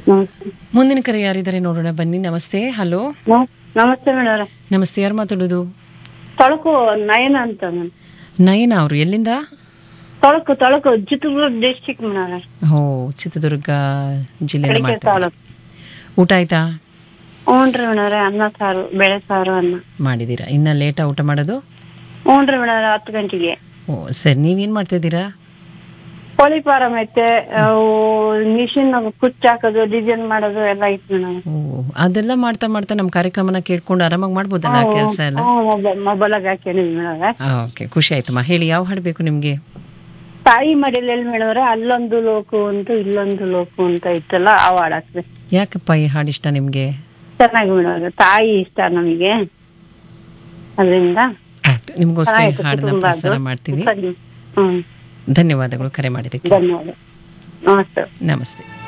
ನಮಸ್ತೆ ಮುಂದಿನ ಕರೆ ಯಾರಿದ್ದಾರೆ ನೋಡೋಣ ಬನ್ನಿ ನಮಸ್ತೆ ಹಲೋ ನಮ- ನಮಸ್ತೆ ಮೇಡಮ್ ನಮಸ್ತೆ ಯಾರು ಮಾತಾಡೋದು ತೊಳಕು ನಯನ ಅಂತ ಮೇಡಮ್ ನಯನ ಅವರು ಎಲ್ಲಿಂದ ತೊಳಕು ತೊಳಕು ಚಿತ್ರದುರ್ಗ ಡಿಸ್ಟಿಕ್ ಮೇಡಮ್ ಹೋ ಚಿತ್ರದುರ್ಗ ಜಿಲ್ಲೆಯಿಂದ ಕಡಿಕೆ ಮಾಡ್ತಾರೆ ತಾಲೂಕು ಊಟ ಆಯ್ತಾ ಹ್ಞೂನ್ರಿ ಮೇಡವ್ರೆ ಅನ್ನ ಸಾರು ಬೇಳೆ ಸಾರು ಅನ್ನ ಮಾಡಿದ್ದೀರಾ ಇನ್ನ ಲೇಟಾ ಊಟ ಮಾಡೋದು ಹ್ಞೂನ್ರಿ ಮೇಡವ್ರೆ ಹತ್ತು ಗಂಟೆಗೆ ಓ ಸರಿ ನೀವೇನ್ ಮಾಡ್ತಾ ಇದ್ದೀರಾ ಕೋಳಿ ಫಾರಂ ಐತೆ ಅವು ಮಿಷಿನ್ ಕುಚ್ಚ ಹಾಕೋದು ಡಿಸೈನ್ ಮಾಡೋದು ಎಲ್ಲ ಐತೆ ಮೇಡಮ್ ಓ ಅದೆಲ್ಲ ಮಾಡ್ತಾ ಮಾಡ್ತಾ ನಮ್ಮ ಕಾರ್ಯಕ್ರಮನ ಕೇಳ್ಕೊಂಡು ಆರಾಮಾಗಿ ಮಾಡ್ಬೋದಲ್ಲ ಆ ಕೆಲಸ ಎಲ್ಲ ಮೊಬೈಲಾಗ ಹಾಕೊಂಡಿದ್ವಿ ಮೇಡವ್ರೆ ಓಕೆ ಖುಷಿ ಆಯ್ತಮ್ಮ ಹೇಳಿ ಯಾವ ಹಾಡು ಬೇಕು ನಿಮ್ಗೆ ತಾಯಿ ಮಡಿಲಲ್ಲಿ ಮೇಡವ್ರೆ ಅಲ್ಲೊಂದು ಲೋಕು ಅಂತ ಇಲ್ಲೊಂದು ಲೋಕು ಅಂತ ಇತ್ತಲ್ಲ ಅವು ಹಾಡಾಕ್ರಿ ಯಾಕಪ್ಪ ಈ ಹಾಡು ಇಷ್ಟ ನಿಮ್ಗೆ ಚೆನ್ನಾಗಿ ಮೇಡವ್ರೆ ತಾಯಿ ಇಷ್ಟ ನಮಗೆ ಅದರಿಂದ ಆಯ್ತು ನಿಮ್ಗೋಸ್ಕರ ಈ ಚೆನ್ನಾಗಿತ್ತು ಹಾಡನ್ನ ಕುಟುಂಬ ಪ್ರಸಾರ ಅದು. ಮಾಡ್ತೀವಿ ಸರಿ. ಹ್ಮ್ ಧನ್ಯವಾದಗಳು ಕರೆ ಮಾಡಿದ್ದಕ್ಕೆ ಧನ್ಯವಾದ ನಮಸ್ತೆ ನಮಸ್ತೆ